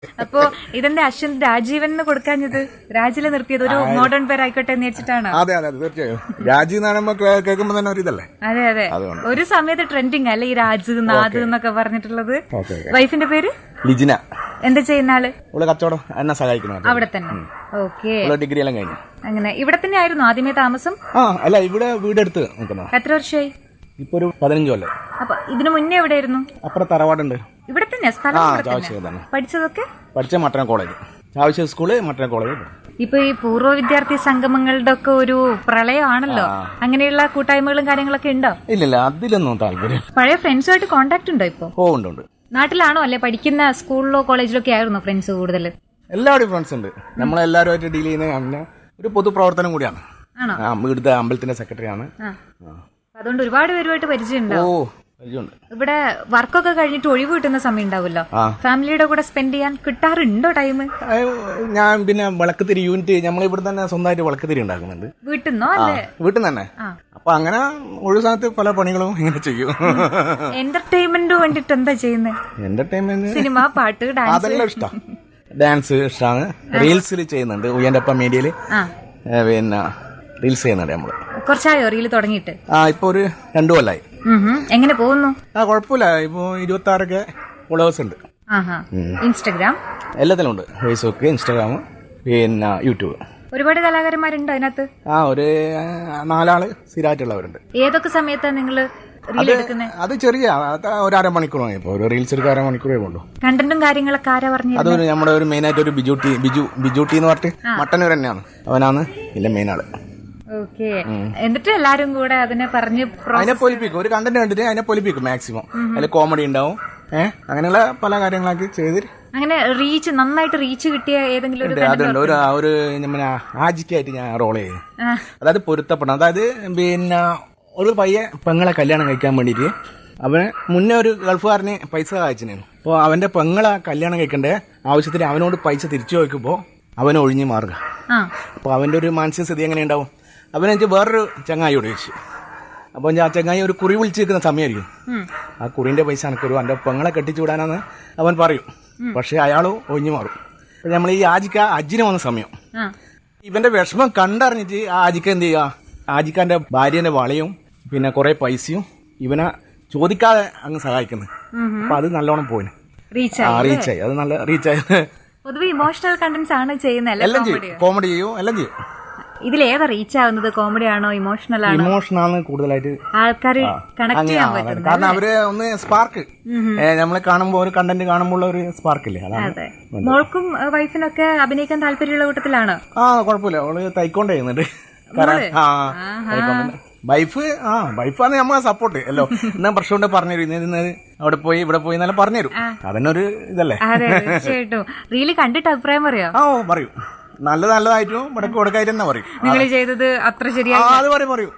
അപ്പോ ഇതെന്റെ അശ്വന്ത് രാജീവൻ എന്ന് കൊടുക്കാഞ്ഞത് രാജില് നിർത്തിയത് ഒരു മോഡേൺ പേരായിക്കോട്ടെ എന്ന് വെച്ചിട്ടാണ് അതെ അതെ അതെ, തീർച്ചയായും രാജി എന്ന് പറയുമ്പോ കേൾക്കുമ്പോ തന്നെ ഒരു ഇതല്ലേ അതെ അതെ അതുകൊണ്ട്. ഒരു സമയത്ത് ട്രെൻഡിങ് അല്ലേ ഈ രാജ് നാദ് എന്നൊക്കെ പറഞ്ഞിട്ടുള്ളത് ഓക്കെ വൈഫിന്റെ പേര് ലിജിന എന്താ ചെയ്യുന്ന ആള് അവള് കച്ചവടം എന്നെ സഹായിക്കണം അവിടെ തന്നെ ഓക്കെ അവള് ഡിഗ്രി എല്ലാം കഴിഞ്ഞു അങ്ങനെ ഇവിടെ തന്നെ ആയിരുന്നു ആദ്യമേ താമസം ആ അല്ല ഇവിടെ വീടെടുത്ത് നിൽക്കുന്ന എത്ര വർഷമായി ഇപ്പൊ ഒരു പതിനഞ്ച് കൊല്ലം അപ്പൊ ഇതിനു മുന്നേ എവിടെയായിരുന്നു അപ്പുറം തറവാടുണ്ട് ഇവിടെ തന്നെ സ്ഥലം ആ ഇവിടെ തന്നെ ചാവശ്യം തന്നെ പഠിച്ചതൊക്കെ പഠിച്ച മട്ടന കോളേജ് ചാവശ്യ സ്കൂള് മട്ടന കോളേജ് ഇപ്പൊ ഈ പൂർവ്വ വിദ്യാർത്ഥി സംഗമങ്ങളുടെ ഒക്കെ ഒരു പ്രളയമാണല്ലോ അങ്ങനെയുള്ള കൂട്ടായ്മകളും കാര്യങ്ങളൊക്കെ ഉണ്ടോ ഇല്ലില്ല അതിലൊന്നും താല്പര്യം പഴയ ഫ്രണ്ട്സുമായിട്ട് കോണ്ടാക്ട് ഉണ്ടോ ഇപ്പൊ ഓ ഉണ്ട് ഉണ്ട് നാട്ടിലാണോ അല്ലെ പഠിക്കുന്ന സ്കൂളിലോ കോളേജിലോ ഒക്കെ ആയിരുന്നു ഫ്രണ്ട്സ് കൂടുതൽ എല്ലാവരുടെയും ഫ്രണ്ട്സ് ഉണ്ട് നമ്മളെല്ലാവരുമായിട്ട് ഡീൽ ചെയ്യുന്ന പിന്നെ ഒരു പൊതുപ്രവർത്തനം കൂടിയാണ് ആണോ ആ ഇവിടുത്തെ അമ്പലത്തിന്റെ സെക്രട്ടറിയാണ് ആ അതുകൊണ്ട് ഒരുപാട് പേരുമായിട്ട് പരിചയം ഓ ഉണ്ടാവും പരിചയമുണ്ട് ഇവിടെ വർക്കൊക്കെ കഴിഞ്ഞിട്ട് ഒഴിവ് കിട്ടുന്ന സമയം ഉണ്ടാവുമല്ലോ ആ. ഫാമിലിയുടെ കൂടെ സ്പെൻഡ് ചെയ്യാൻ കിട്ടാറുണ്ടോ ടൈം അയ്യോ, ഞാൻ പിന്നെ വിളക്കുതിരി യൂണിറ്റ് നമ്മൾ ഇവിടെ തന്നെ സ്വന്തമായിട്ട് വിളക്കുതിരി ഉണ്ടാക്കുന്നുണ്ട് വീട്ടിൽ നിന്നോ ആ അല്ലെ വീട്ടിൽ നിന്ന് തന്നെ ആ. അപ്പൊ അങ്ങനെ ഒഴിവ് സമയത്ത് പല പണികളും ഇങ്ങനെ ചെയ്യും എന്റർടൈൻമെന്റ് വേണ്ടിട്ട് എന്താ ചെയ്യുന്നത് എന്റർടൈൻമെന്റ് സിനിമ പാട്ട് ഡാൻസ് അതെല്ലാം ഇഷ്ടമാണ് ഡാൻസ് ഇഷ്ടമാണ് റീൽസിൽ ചെയ്യുന്നുണ്ട് ഉയ്യന്റെ ഒപ്പം മീഡിയയില് ആ പിന്നെ റീൽസ് ചെയ്യുന്നുണ്ട് നമ്മള് കുറച്ചായോ റീല് തുടങ്ങിയിട്ട് ആ ഇപ്പൊ ഒരു രണ്ടു കൊല്ലായി ഉം ഹും. എങ്ങനെ പോകുന്നു ആ കുഴപ്പമില്ല ഇപ്പൊ ഇരുപത്തി ആറൊക്കെ ഫോളോവേഴ്സ് ഉണ്ട് ആഹാ ഇൻസ്റ്റഗ്രാം എല്ലാത്തിലും ഉണ്ട് ഫേസ്ബുക്ക് ഇൻസ്റ്റാഗ്രാം പിന്നെ യൂട്യൂബ് ഒരുപാട് കലാകാരന്മാരുണ്ടോ അതിനകത്ത് ആ ഒരു ആ, നാലാള് സ്ഥിരമായിട്ടുള്ളവരുണ്ട് ഏതൊക്കെ സമയത്താണ് നിങ്ങള് റീൽ എടുക്കുന്നത് അത് ചെറിയ അത് ഒരു അരമണിക്കൂർ ഇപ്പൊ ഒരു റീൽസ് എടുക്കാൻ അരമണിക്കൂറേ കൊണ്ടു കണ്ടന്റും കാര്യങ്ങളൊക്കെ ആരാ പറഞ്ഞു അത് ഒരു നമ്മുടെ ഒരു മെയിൻ ആയിട്ട് ഒരു ബിജുട്ടി ബിജു ബിജുട്ടി എന്ന് പറഞ്ഞിട്ട് മട്ടന്നൂർ തന്നെയാണ് അവനാണ് ഇതിന്റെ മെയിൻ ആള് ഓക്കെ എന്നിട്ട് എല്ലാരും കൂടെ അതിനെ പറഞ്ഞ് pro- അതിനെ പൊലിപ്പിക്കും ഒരു കണ്ടന്റ് കണ്ടിട്ട് അതിനെ പൊലിപ്പിക്കും മാക്സിമം അതിൽ കോമഡി ഉണ്ടാവും ഏഹ് അങ്ങനെയുള്ള പല കാര്യങ്ങളൊക്കെ ചെയ്ത് അങ്ങനെ റീച്ച് നന്നായിട്ട് റീച്ച് കിട്ടിയ ഏതെങ്കിലും ഒരു അതുണ്ട് ഒരു ആ ഒരു പിന്നെ ആജിക്കായിട്ട് ഞാൻ റോൾ ചെയ്യും ആ, അതായത് പൊരുത്തപ്പെടണം അതായത് പിന്നെ ഒരു പയ്യെ പെങ്ങളെ കല്യാണം കഴിക്കാൻ വേണ്ടിയിട്ട് അവന് മുന്നേ ഒരു ഗൾഫുകാരന് പൈസ അയച്ചിരുന്നു അപ്പോൾ അവന്റെ പെങ്ങളെ കല്യാണം കഴിക്കണ്ടേ ആവശ്യത്തിന് അവനോട് പൈസ തിരിച്ചു വയ്ക്കുമ്പോൾ അവനെ ഒഴിഞ്ഞു മാറുക ആ അപ്പോൾ അവന്റെ ഒരു മാനസിക സ്ഥിതി എങ്ങനെ ഉണ്ടാവും അവനെനിക്ക് വേറൊരു ചങ്ങായിയോട് ചോദിച്ചു അപ്പോൾ ഞാൻ ആ ചങ്ങായി ഒരു കുറി വിളിച്ച് നിൽക്കുന്ന സമയമായിരിക്കും ഉം. ആ കുറിന്റെ പൈസ എനിക്കൊരു എൻ്റെ പെങ്ങളെ കെട്ടിച്ചു വിടാനാന്ന് അവൻ പറയും പക്ഷേ അയാൾ ഒഴിഞ്ഞു മാറും അപ്പോൾ നമ്മൾ ഈ ആജിക്ക അജ്ജിന് വന്ന സമയം ആ ഇവന്റെ വിഷമം കണ്ടറിഞ്ഞിട്ട് ആ ആജിക്ക എന്ത് ചെയ്യുക ആജിക്കാന്റെ ഭാര്യന്റെ വളയും പിന്നെ കുറെ പൈസയും ഇവനെ ചോദിക്കാതെ അങ്ങ് സഹായിക്കുന്നു അപ്പൊ അത് നല്ലോണം പോയിന് റീച്ച് ആ ആയി റീച്ചായി അത് നല്ല റീച്ചായി പൊതുവെ ഇമോഷണൽ കണ്ടന്റ്സ് ആണ് ചെയ്യുന്നത് എല്ലാം അല്ലേ ചെയ്യും കോമഡി ചെയ്യും എല്ലാം ചെയ്യും ഇതിൽ ഏതാ റീച്ച് ആവുന്നത് കോമഡി ആണോ ഇമോഷണൽ ആണോ ഇമോഷനാണ് കൂടുതലായിട്ട് ആൾക്കാർ കണക്ട് അങ്ങനെ ചെയ്യാൻ ആ, പറ്റുന്നത് കാരണം അവര് ഒന്ന് സ്പാർക്ക് നമ്മൾ കാണുമ്പോൾ ഒരു കണ്ടന്റ് കാണുമ്പോൾ ഒരു സ്പാർക്ക് ഇല്ലേ അതാണ് അതെ മോൾക്കും ഏഹ്, വൈഫിനൊക്കെ അഭിനയിക്കാൻ താല്പര്യമുള്ള കൂട്ടത്തിലാണോ ആ കുഴപ്പമില്ല അവള് തൈക്കൊണ്ട് ചെയ്യുന്നുണ്ട് കാരണം ആ തൈക്കൊണ്ട് വൈഫ് ആ വൈഫാണ് നമ്മളെ സപ്പോർട്ട് അല്ലോ എന്നാ പ്രശ്നം കൊണ്ട് പറഞ്ഞുതരും ഇന്ന് ഇന്ന് അവിടെ പോയി ഇവിടെ പോയി എന്നെല്ലാം പറഞ്ഞുതരും അതന്നൊരു ഇതല്ലേ അതെ തീർച്ചയായിട്ടും റീല് കണ്ടിട്ട് അഭിപ്രായം പറയോ ആ ഓ പറയും നല്ല നല്ലതായിട്ടും ഇടയ്ക്ക് കൊടുക്കായിട്ട് തന്നെ പറയും നിങ്ങൾ ചെയ്തത് അത്ര ആ ശരിയായി അത് പറയും പറയും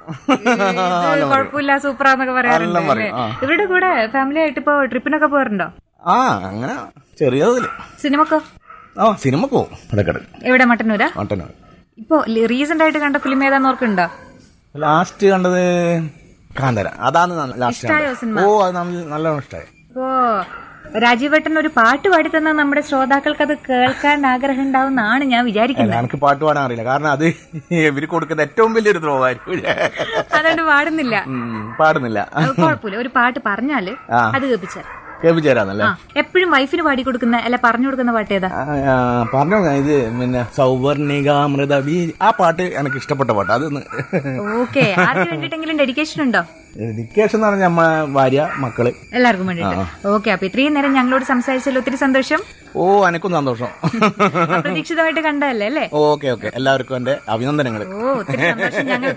ഇത് കുഴപ്പമില്ല സൂപ്പറാന്നൊക്കെ പറയാറുണ്ട് എല്ലാം അല്ലേ? പറയും, ആ. ഇവരുടെ കൂടെ ഫാമിലി ആയിട്ട് ഇപ്പൊ ട്രിപ്പിനൊക്കെ പോകാറുണ്ടോ ആ അങ്ങനെ ചെറിയതില് സിനിമക്കോ ആ സിനിമക്ക് പോവും ഇടയ്ക്കിടയ്ക്ക് എവിടെ മട്ടന്നൂരാ മട്ടന്നൂർ ഇപ്പൊ റീസെന്റ് ആയിട്ട് കണ്ട ഫിലിം ഏതാന്ന് ഓർക്കുന്നുണ്ടോ ലാസ്റ്റ് കണ്ടത് കാന്തര അതാണ് ലാസ്റ്റ് ഇഷ്ടായോ സിനിമ? ഓ അത് നല്ല- നല്ലോണം ഇഷ്ടമായി ഇപ്പോ രാജീവേട്ടൻ ഒരു പാട്ട് പാടി തന്ന നമ്മുടെ ശ്രോതാക്കൾക്ക് അത് കേൾക്കാൻ ആഗ്രഹം ഉണ്ടാവുന്നാണ് ഞാൻ വിചാരിക്കുന്നത് എനിക്ക് പാട്ട് പാടാൻ അറിയില്ല കാരണം അത് ഇവര് കൊടുക്കുന്ന ഏറ്റവും വലിയൊരു ദ്രോവായിരിക്കും അതുകൊണ്ട് പാടുന്നില്ല ഉം, പാടുന്നില്ല അത് കുഴപ്പമില്ല ഒരു പാട്ട് പറഞ്ഞാല് ആ. അത് കേൾപ്പിച്ചാൽ കേൾപ്പിച്ചേരാന്നല്ലേ ആ എപ്പോഴും വൈഫിന് പാടി കൊടുക്കുന്ന അല്ല പറഞ്ഞു കൊടുക്കുന്ന പാട്ട് ഏതാ ആ, ആ, പറഞ്ഞു ഇത് പിന്നെ സൗവർണികാമൃതവി ആ പാട്ട് എനിക്ക് ഇഷ്ടപ്പെട്ട പാട്ട് അതൊന്ന് ഓക്കെ ആർക്ക് വേണ്ടിട്ടെങ്കിലും ഡെഡിക്കേഷൻ ഉണ്ടോ ഡെഡിക്കേഷൻ എന്ന് പറഞ്ഞാൽ നമ്മ ഭാര്യ മക്കള് എല്ലാവർക്കും വേണ്ടിട്ട് ഓക്കെ അപ്പൊ ഇത്രയും നേരം ഞങ്ങളോട് സംസാരിച്ചതിൽ ഒത്തിരി സന്തോഷം ഓ എനക്കും സന്തോഷം അപ്രതീക്ഷിതമായിട്ട് കണ്ടതല്ലേ അല്ലേ ഓക്കെ ഓക്കെ എല്ലാവർക്കും എന്റെ അഭിനന്ദനങ്ങൾ ഓ ഒത്തിരി സന്തോഷം ഞങ്ങൾ